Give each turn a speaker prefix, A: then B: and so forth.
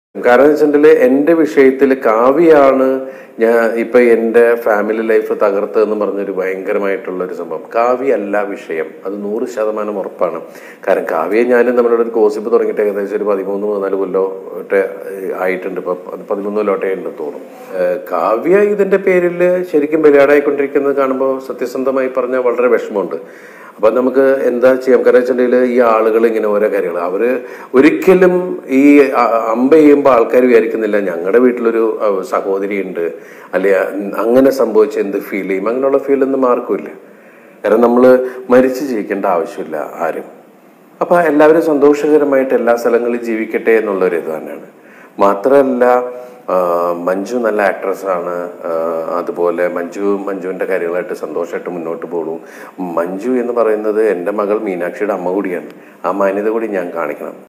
A: കാരണം വെച്ചിട്ടുണ്ടെങ്കിൽ എന്റെ വിഷയത്തിൽ കാവ്യാണ് ഞാൻ ഇപ്പൊ എന്റെ ഫാമിലി ലൈഫ് തകർത്തതെന്ന് പറഞ്ഞൊരു ഭയങ്കരമായിട്ടുള്ള ഒരു സംഭവം കാവ്യ അല്ല വിഷയം അത് നൂറ് ശതമാനം ഉറപ്പാണ് കാരണം കാവ്യ ഞാനും നമ്മളുടെ ഒരു കോസിപ്പ് തുടങ്ങിയിട്ട് ഏകദേശം ഒരു പതിമൂന്ന് പതിനാല് കൊല്ലോ ഒക്കെ ആയിട്ടുണ്ട് ഇപ്പൊ അത് പതിമൂന്ന് കൊല്ലോട്ടെ ഉണ്ടെന്ന് തോന്നും ഏഹ് കാവ്യ ഇതിന്റെ പേരിൽ ശരിക്കും ബലിയാടായിക്കൊണ്ടിരിക്കുന്നത് കാണുമ്പോൾ സത്യസന്ധമായി പറഞ്ഞാൽ വളരെ വിഷമമുണ്ട് അപ്പൊ നമുക്ക് എന്താ ചെയ്യാം കാരണം വെച്ചിട്ടുണ്ടെങ്കിൽ ഈ ആളുകൾ ഇങ്ങനെ ഓരോ കാര്യങ്ങൾ അവര് ഒരിക്കലും ഈ അ- അമ്പ ചെയ്യുമ്പോൾ ആൾക്കാർ വിചാരിക്കുന്നില്ല ഞങ്ങളുടെ വീട്ടിലൊരു അഹ്, സഹോദരി ഉണ്ട് അല്ലെ അങ്ങനെ സംഭവിച്ച എന്ത് ഫീൽ ചെയ്യും അങ്ങനെയുള്ള ഫീൽ ഒന്നും ആർക്കുമില്ല കാരണം നമ്മൾ മരിച്ചു ജീവിക്കേണ്ട ആവശ്യമില്ല ആരും അപ്പൊ എല്ലാവരും സന്തോഷകരമായിട്ട് എല്ലാ സ്ഥലങ്ങളിലും ജീവിക്കട്ടെ എന്നുള്ളൊരു ഇത് തന്നെയാണ് മാത്രമല്ല ആ, മഞ്ജു നല്ല ആക്ട്രസ് ആണ് ആ, അതുപോലെ മഞ്ജു മഞ്ജുവിന്റെ കാര്യങ്ങളായിട്ട് സന്തോഷമായിട്ട് മുന്നോട്ട് പോകണു മഞ്ജു എന്ന് പറയുന്നത് എൻ്റെ മകൾ മീനാക്ഷിയുടെ അമ്മ കൂടിയാണ് ആ മാന്യത കൂടി ഞാൻ കാണിക്കണം